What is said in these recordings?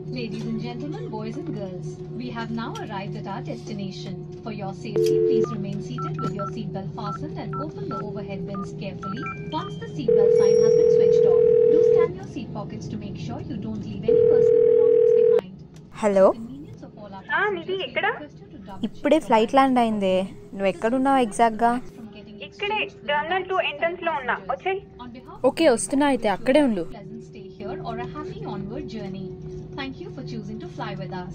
Ladies and gentlemen, boys and girls, we have now arrived at our destination. For your safety, please remain seated with your seatbelt fastened and open the overhead bins carefully once the seatbelt sign has been switched off. Do scan your seat pockets to make sure you don't leave any personal belongings behind. Hello Convenience of all our ah, Nidhi, passengers, we ఎక్కడ? request you to double ఇప్పుడే check flight land అయిందే నువ్వు ఎక్కడున్నావు ఎగ్జాక్ట్గా from getting ఇక్కడే terminal two entrance లో ఉన్నా వచ్చేయ్ on behalf okay వస్తున్నా అయితే అక్కడే ఉండు pleasant stay here or a happy onward journey. Thank you for choosing to fly with us.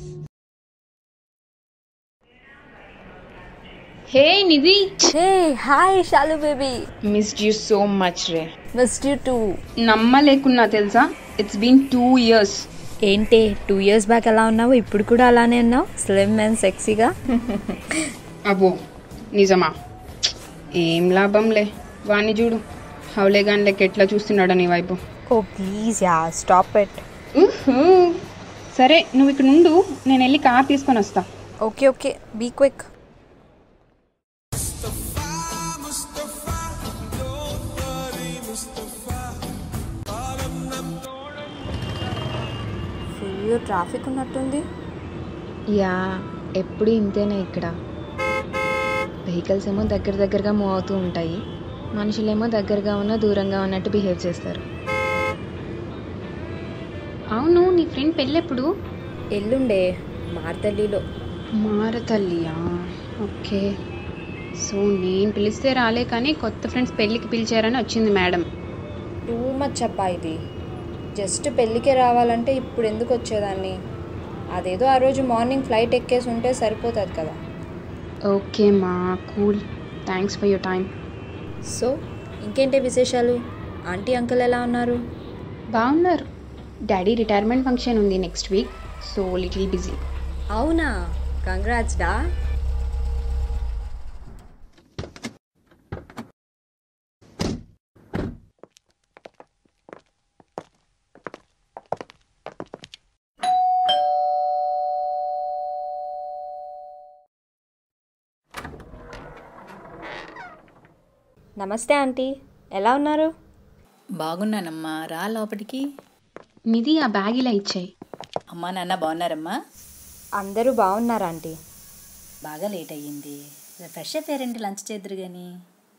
Hey Nidhi hey hi Shalu baby missed you so much రే missed you too నమ్మలేకున్నా తెలుసా it's been two years ఏంటి two years back ఎలా ఉన్నావు ఇప్పుడు కూడా అలానే ఉన్నావు స్లిమ్ అండ్ సెక్సీగా అబ్బో నిజమా ఏం లాభంలే వాణ్ణి చూడు హౌలే గాని లెక్క ఎట్లా చూస్తున్నాడు నీ వైపు oh please yeah stop it ఉహూ. సరే నువ్వు ఇక్కడ ఉండు నేను వెళ్ళి కార్ తీసుకొని వస్తా okay okay be quick full traffic ఉన్నట్టుంది యా ఎప్పుడు ఇంతేనే ఇక్కడ వెహికల్స్ ఏమో దగ్గర దగ్గరగా మూవ్ అవుతూ ఉంటాయి మనుషులేమో దగ్గరగా ఉన్న దూరంగా ఉన్నట్టు బిహేవ్ చేస్తారు అవును నీ ఫ్రెండ్ పెళ్ళెప్పుడు ఎల్లుండే మార్తల్లిలో మారతల్లియా ఓకే సో నేను పిలిస్తే రాలే కానీ కొత్త ఫ్రెండ్స్ పెళ్ళికి పిలిచారని వచ్చింది మేడం టూ మచ్ అబ్బా ఇది జస్ట్ పెళ్ళికే రావాలంటే ఇప్పుడు ఎందుకు వచ్చేదాన్ని అదేదో ఆ రోజు మార్నింగ్ ఫ్లైట్ ఎక్కేసి ఉంటే సరిపోతుంది కదా ఓకే మా cool thanks for your time so ఇంకేంటి విశేషాలు ఆంటీ అంకుల్ ఎలా ఉన్నారు బాగున్నారు డాడీ రిటైర్మెంట్ ఫంక్షన్ ఉంది next week so little busy అవునా కంగ్రాట్స్ డా నమస్తే ఆంటీ ఎలా ఉన్నారు బాగున్నానమ్మా రా లోపలికి నిధి ఆ బ్యాగ్ ఇలా ఇచ్చాయి అమ్మా నాన్న బాగున్నారమ్మా అందరూ బాగున్నారు ఆంటీ బాగా లేట్ అయ్యింది ఫ్రెష్ అయిపోయారండి లంచ్ చేద్దరు కానీ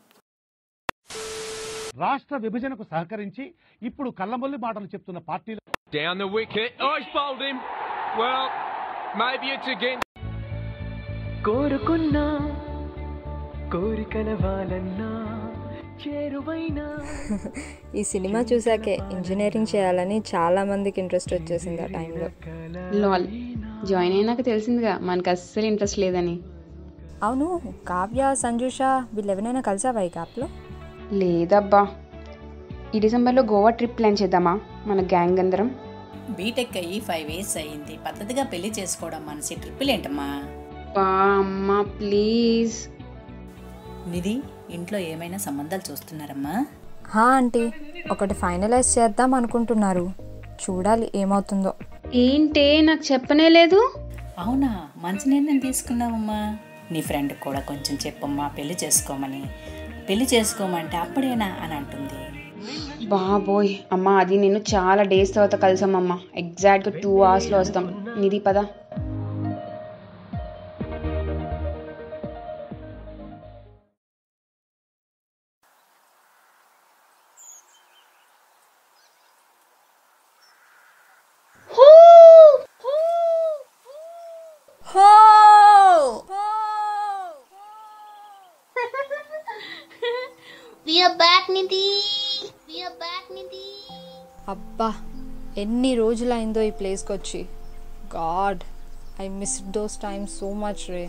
రాష్ట్ర విభజనకు సహకరించి ఇప్పుడు కళ్ళమొల్లి మాటలు చెప్తున్న పార్టీలు Down the wicket. Oh, he's bowled him. Well, maybe it's again. కోరుకున్నా కోరికల వాళ్ళన్నా చేరువైనా ఈ సినిమా చూసాకే ఇంజనీరింగ్ చేయాలని చాలా మందికి ఇంట్రెస్ట్ వచ్చేసింది ఆ టైంలో లాల్ జాయిన్ అయినాక తెలిసిందిగా మనకు అస్సలు ఇంట్రెస్ట్ లేదని అవును కావ్య సంజుష వీళ్ళు ఎవరైనా కలిసావా ఈ గ్యాప్లో లేదబ్బా ఈ డిసెంబర్లో గోవా ట్రిప్ ప్లాన్ చేద్దామా మన గ్యాంగ్ అందరం బీటెక్ అయ్యి ఫైవ్ ఇయర్స్ అయ్యింది పద్ధతిగా పెళ్లి చేసుకోవడం మనసి ట్రిప్పులు ఏంటమ్మా బా అమ్మా ప్లీజ్ నిధి ఇంట్లో ఏమైనా సంబంధాలు చూస్తున్నారమ్మా హా ఆంటీ ఒకటి ఫైనలైజ్ చేద్దాం అనుకుంటున్నారు చూడాలి ఏమవుతుందో ఏంటే నాకు చెప్పనే లేదు అవునా మంచి నిర్ణయం తీసుకున్నావమ్మా నీ ఫ్రెండ్ కూడా కొంచెం చెప్పమ్మా పెళ్లి చేసుకోమని పెళ్లి చేసుకోమంటే అప్పుడేనా అని అంటుంది బాబోయ్ అమ్మా అది నేను చాలా డేస్ తర్వాత కలిసామమ్మా ఎగ్జాక్ట్గా టూ అవర్స్లో వస్తాం నిధి పద We are back, Nidhi. We are back, Nidhi. అబ్బా ఎన్ని రోజులైందో ఈ ప్లేస్కి వచ్చి god I miss those times so much రే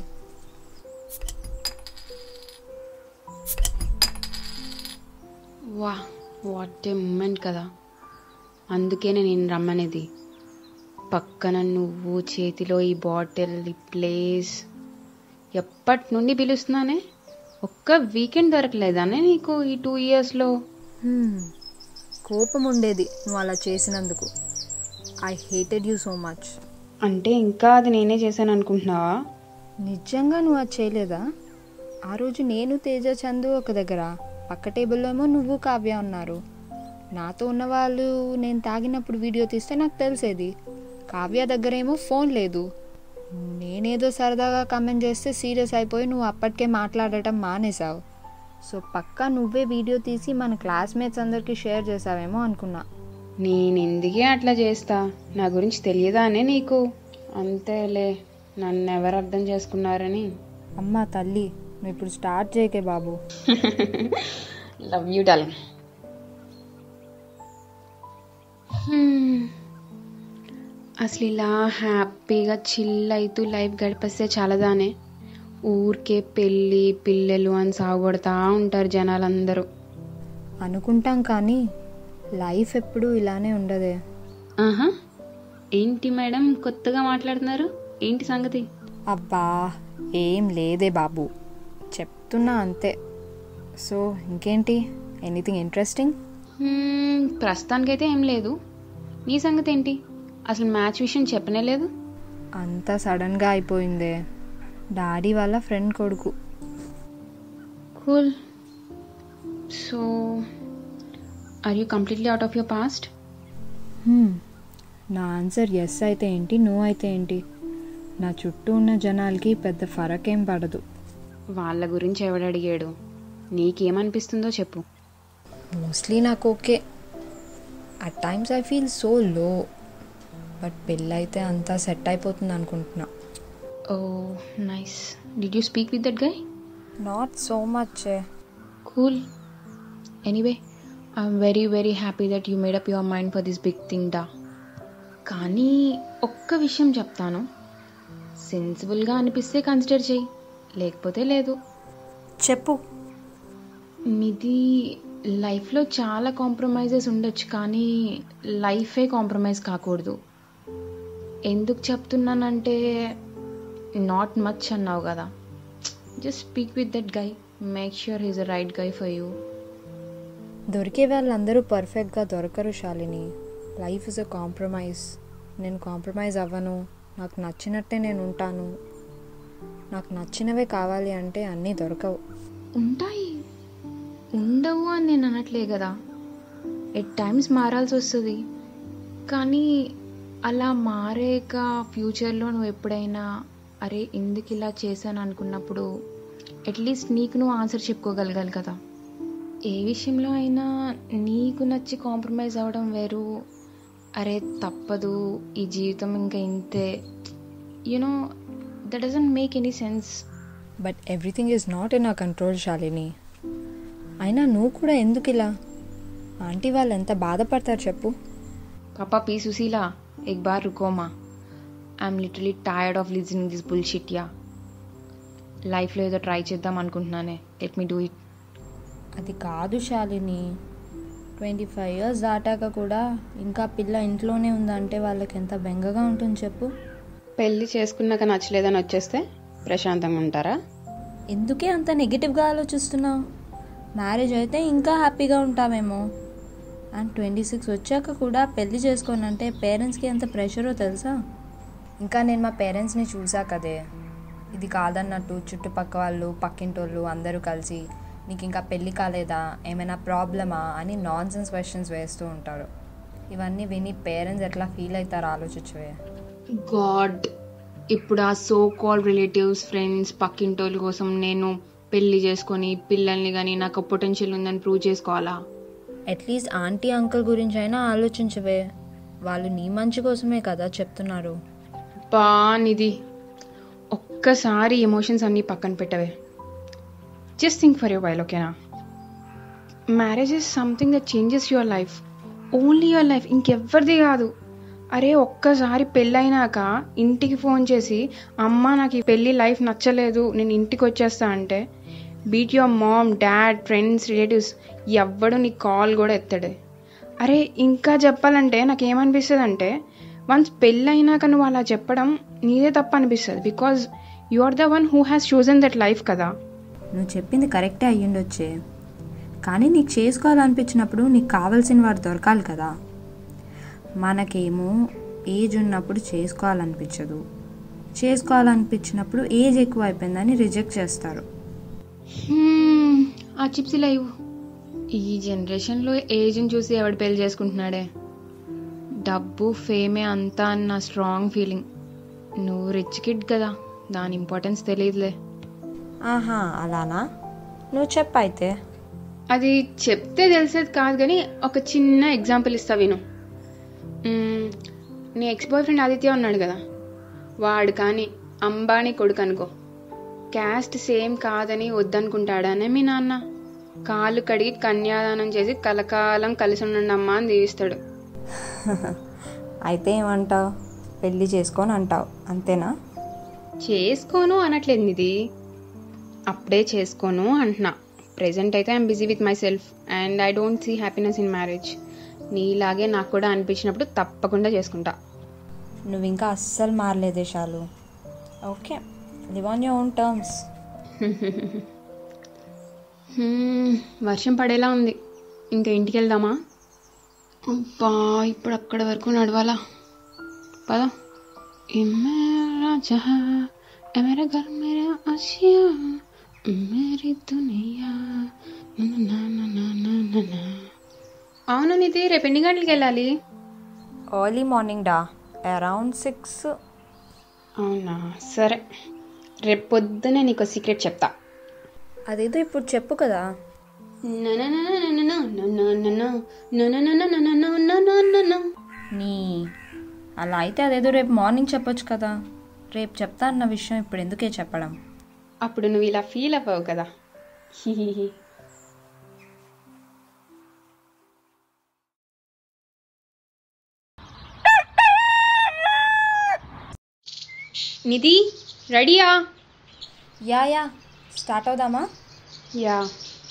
వా వాట్ ఏ మూమెంట్ కదా అందుకే నేను రమ్మనేది పక్కన నువ్వు చేతిలో ఈ బాటిల్ ఈ ప్లేస్ ఎప్పటి నుండి పిలుస్తున్నానే ఒక్క వీకెండ్ దొరకలేదానే నీకు ఈ టూ ఇయర్స్లో కోపం ఉండేది నువ్వు అలా చేసినందుకు I hated you so much అంటే ఇంకా అది నేనే చేశాను అనుకుంటున్నావా నిజంగా నువ్వు అది చేయలేదా ఆ రోజు నేను తేజ చందు ఒక దగ్గర పక్క టేబుల్లో ఏమో నువ్వు కావ్య ఉన్నారు నాతో ఉన్న వాళ్ళు నేను తాగినప్పుడు వీడియో తీస్తే నాకు తెలిసేది కావ్య దగ్గరేమో ఫోన్ లేదు నేనేదో సరదాగా కమెంట్ చేస్తే సీరియస్ అయిపోయి నువ్వు అప్పటికే మాట్లాడటం మానేశావు సో పక్కా నువ్వే వీడియో తీసి మన క్లాస్మేట్స్ అందరికీ షేర్ చేసావేమో అనుకున్నా నేను ఎందుకే అట్లా చేస్తా నా గురించి తెలియదానే నీకు అంతేలే నన్ను ఎవరు అర్థం చేసుకున్నారని అమ్మా తల్లి నువ్వు ఇప్పుడు స్టార్ట్ చేయకే బాబు లవ్ యూ డార్లింగ్ అసలు ఇలా హ్యాపీగా చిల్ అవుతూ లైఫ్ గడిపేస్తే చాలదానే ఊరికే పెళ్ళి పిల్లలు అని సాగుపడతా ఉంటారు జనాలందరూ అనుకుంటాం కానీ లైఫ్ ఎప్పుడూ ఇలానే ఉండదే ఆహా ఏంటి మేడం కొత్తగా మాట్లాడుతున్నారు ఏంటి సంగతి అబ్బా ఏం లేదే బాబు చెప్తున్నా అంతే సో ఇంకేంటి ఎనీథింగ్ ఇంట్రెస్టింగ్ హ్మ్, ప్రస్తుతానికైతే ఏం లేదు నీ సంగతి ఏంటి అసలు మ్యాచ్ విషయం చెప్పనే లేదు అంతా సడన్గా అయిపోయిందే డాడీ వాళ్ళ ఫ్రెండ్ కొడుకు cool so are you completely out of your past hmm. నా ఆన్సర్ ఎస్ అయితే ఏంటి నో అయితే ఏంటి నా చుట్టూ ఉన్న జనాలకి పెద్ద ఫరక్ ఏం పడదు వాళ్ళ గురించి ఎవడు అడిగాడు నీకేమనిపిస్తుందో చెప్పు మోస్ట్లీ నాకు okay at times I feel so low but పెళ్ళైతే అంతా సెట్ అయిపోతుంది అనుకుంటున్నా oh nice did you speak with that guy not so much cool anyway I'm very very happy that you made up your mind for this big thing డా కానీ ఒక్క విషయం చెప్తాను సెన్సిబుల్గా అనిపిస్తే కన్సిడర్ చేయి లేకపోతే లేదు చెప్పు మీది లైఫ్లో చాలా కాంప్రమైజెస్ ఉండొచ్చు కానీ లైఫే కాంప్రమైజ్ కాకూడదు ఎందుకు చెప్తున్నానంటే నాట్ మచ్ అన్నావు కదా just speak with that guy make sure he's a right guy for you దొరికే వాళ్ళందరూ పర్ఫెక్ట్గా దొరకరు Shalini life is a compromise నేను కాంప్రమైజ్ అవ్వను నాకు నచ్చినట్టే నేను ఉంటాను నాకు నచ్చినవే కావాలి అంటే అన్నీ దొరకవు ఉంటాయి ఉండవు అని నేను అనట్లే కదా ఎట్ టైమ్స్ మారాల్సి వస్తుంది కానీ అలా మారేక ఫ్యూచర్లో నువ్వు ఎప్పుడైనా అరే ఎందుకు ఇలా చేశాను అనుకున్నప్పుడు అట్లీస్ట్ నీకు నువ్వు ఆన్సర్ చెప్పుకోగలగాలి కదా ఏ విషయంలో అయినా నీకు నచ్చి కాంప్రమైజ్ అవ్వడం వేరు అరే తప్పదు ఈ జీవితం ఇంకా ఇంతే you know that doesn't make any sense but everything is not in ah control Shalini అయినా నువ్వు కూడా ఎందుకు ఇలా ఆంటీ వాళ్ళు ఎంత బాధపడతారు చెప్పు पापा पी सुशीला एक बार रुको माँ I am literally tired of listening this bullshit yeah లైఫ్లో ఏదో ట్రై చేద్దాం అనుకుంటున్నానే లెట్ మీ డూ ఇట్ అది కాదు శాలిని ట్వంటీ ఫైవ్ ఇయర్స్ దాటాక కూడా ఇంకా పిల్ల ఇంట్లోనే ఉందంటే వాళ్ళకి ఎంత బెంగగా ఉంటుంది చెప్పు పెళ్లి చేసుకున్నాక నచ్చలేదని వచ్చేస్తే ప్రశాంతంగా ఉంటారా ఎందుకే అంత నెగిటివ్గా ఆలోచిస్తున్నావు మ్యారేజ్ అయితే ఇంకా హ్యాపీగా ఉంటామేమో అండ్ ట్వంటీ సిక్స్ వచ్చాక కూడా పెళ్లి చేసుకోనంటే పేరెంట్స్కి ఎంత ప్రెషరో తెలుసా ఇంకా నేను మా పేరెంట్స్ని చూసా కదే ఇది కాదన్నట్టు చుట్టుపక్క వాళ్ళు పక్కింటోళ్ళు అందరూ కలిసి నీకు ఇంకా పెళ్ళి కాలేదా ఏమైనా ప్రాబ్లమా అని నాన్ సెన్స్ క్వశ్చన్స్ వేస్తూ ఉంటారు ఇవన్నీ విని పేరెంట్స్ ఎట్లా ఫీల్ అవుతారో ఆలోచించవే గాడ్ ఇప్పుడు ఆ సో కాల్ రిలేటివ్స్ ఫ్రెండ్స్ పక్కింటోళ్ళ కోసం నేను పెళ్లి చేసుకొని పిల్లల్ని కానీ నాకు పొటెన్షియల్ ఉందని ప్రూవ్ చేసుకోవాలా అట్లీస్ట్ ఆంటీ అంకుల్ గురించి అయినా ఆలోచించవే వాళ్ళు నీ మంచి కోసమే కదా చెప్తున్నారు బా నిధి ఒక్కసారి ఎమోషన్స్ అన్నీ పక్కన పెట్టవే just think for your while ఓకేనా marriage is something that changes your life only your life ఇంకెవ్వరిది కాదు అరే ఒక్కసారి పెళ్ళైనాక ఇంటికి ఫోన్ చేసి అమ్మ నాకు ఈ పెళ్ళి లైఫ్ నచ్చలేదు నేను ఇంటికి వచ్చేస్తా అంటే be it your mom dad friends relatives ఎవ్వడు నీ కాల్ కూడా ఎత్తడే అరే ఇంకా చెప్పాలంటే నాకు ఏమనిపిస్తుంది అంటే వన్స్ పెళ్ళైనాక నువ్వు అలా చెప్పడం నీదే తప్పు అనిపిస్తుంది because you are the one who has chosen that life కదా నువ్వు చెప్పింది కరెక్టే అయ్యుండొచ్చే కానీ నీకు చేసుకోవాలనిపించినప్పుడు నీకు కావాల్సిన వాడు దొరకాలి కదా మనకేమో ఏజ్ ఉన్నప్పుడు చేసుకోవాలనిపించదు చేసుకోవాలనిపించినప్పుడు ఏజ్ ఎక్కువ అయిపోయిందని రిజెక్ట్ చేస్తారు హ్మ్, ఆ చిప్స్ ఇలా ఇవ్వు ఈ జనరేషన్లో ఏజ్ని చూసి ఎవడు పెళ్లి చేసుకుంటున్నాడే డబ్బు ఫేమే అంతా అని నా స్ట్రాంగ్ ఫీలింగ్ నువ్వు రిచ్ కిడ్ కదా దాని ఇంపార్టెన్స్ తెలియదులే ఆహా అలానా నువ్వు చెప్పైతే అది చెప్తే తెలిసేది కాదు కానీ ఒక చిన్న ఎగ్జాంపుల్ ఇస్తా విను మ్మ్, నీ ఎక్స్ బాయ్ ఫ్రెండ్ ఆదిత్య ఉన్నాడు కదా వాడు కానీ అంబానీ కొడుకు అనుకో క్యాస్ట్ సేమ్ కాదని వద్దనుకుంటాడనే మీ నాన్న కాళ్ళు కడిగి కన్యాదానం చేసి కలకాలం కలిసి ఉండండి అమ్మా అని దీవిస్తాడు అయితే ఏమంటావు పెళ్ళి చేసుకొని అంటావు అంతేనా చేసుకోను అనట్లేదు నిధి అప్పుడే చేసుకోను అంటున్నా ప్రెసెంట్ అయితే I'm busy with myself and I don't see happiness in marriage నీలాగే నాకు కూడా అనిపించినప్పుడు తప్పకుండా చేసుకుంటా నువ్వు ఇంకా అస్సలు మారలేదే Shalu okay live on your own terms hmm, వర్షం పడేలా ఉంది ఇంకా ఇంటికి వెళ్దామా అబ్బా ఇప్పుడు అక్కడ వరకు నడవాలా పద ఏ మేరా జహా ఏ మేరా ఘర్ మేరా ఆసియా మేరీ దునియా నా నా నా నా నా నా నా. అవును నిధి రేపు ఎన్ని గంటలకు వెళ్ళాలి ఎర్లీ మార్నింగ్ డా అరౌండ్ సిక్స్ అవునా సరే రేపు పొద్దునే నీకు సీక్రెట్ చెప్తా అదేదో ఇప్పుడు చెప్పు కదా నీ అలా అయితే అదేదో రేపు మార్నింగ్ చెప్పొచ్చు కదా రేపు చెప్తా అన్న విషయం ఇప్పుడు ఎందుకే చెప్పడం అప్పుడు నువ్వు ఇలా ఫీల్ అవ్వవు కదా హిహిహి. నిధి రెడీయా యా యా స్టార్ట్ అవుదామా యా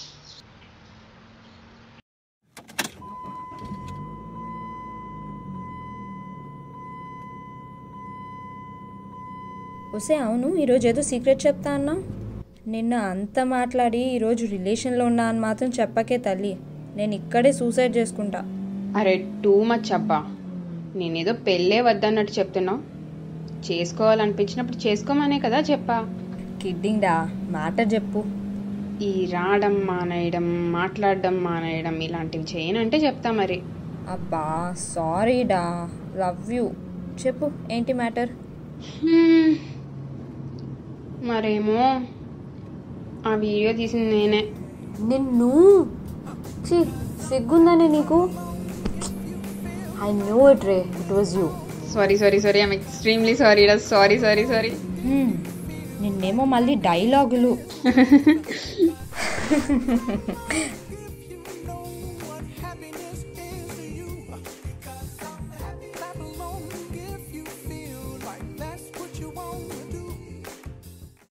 ఒసే అవును ఈరోజు ఏదో సీక్రెట్ చెప్తా అన్నా నిన్న అంత మాట్లాడి ఈరోజు రిలేషన్లో ఉన్నా అని మాత్రం చెప్పకే తల్లి నేను ఇక్కడే సూసైడ్ చేసుకుంటా అరే టూ మచ్ అబ్బా నేనేదో పెళ్ళే వద్దన్నట్టు చెప్తున్నావు చేసుకోవాలనిపించినప్పుడు చేసుకోమనే కదా చెప్పా కిడ్డింగ్ డా మ్యాటర్ చెప్పు ఈ రావడం మానేయడం మాట్లాడడం మానేయడం ఇలాంటివి చేయనంటే చెప్తా మరి అబ్బా సారీ డా లవ్ యూ చెప్పు ఏంటి మ్యాటర్ హ్మ్. మరేమో ఆ వీడియో తీసింది నేనే నిన్ను ఛీ సిగ్గుందని నీకు ఐ న్యూ ఇట్ రే it was you sorry sorry sorry I'm extremely sorry sorry sorry sorry నిన్నేమో మళ్ళీ డైలాగులు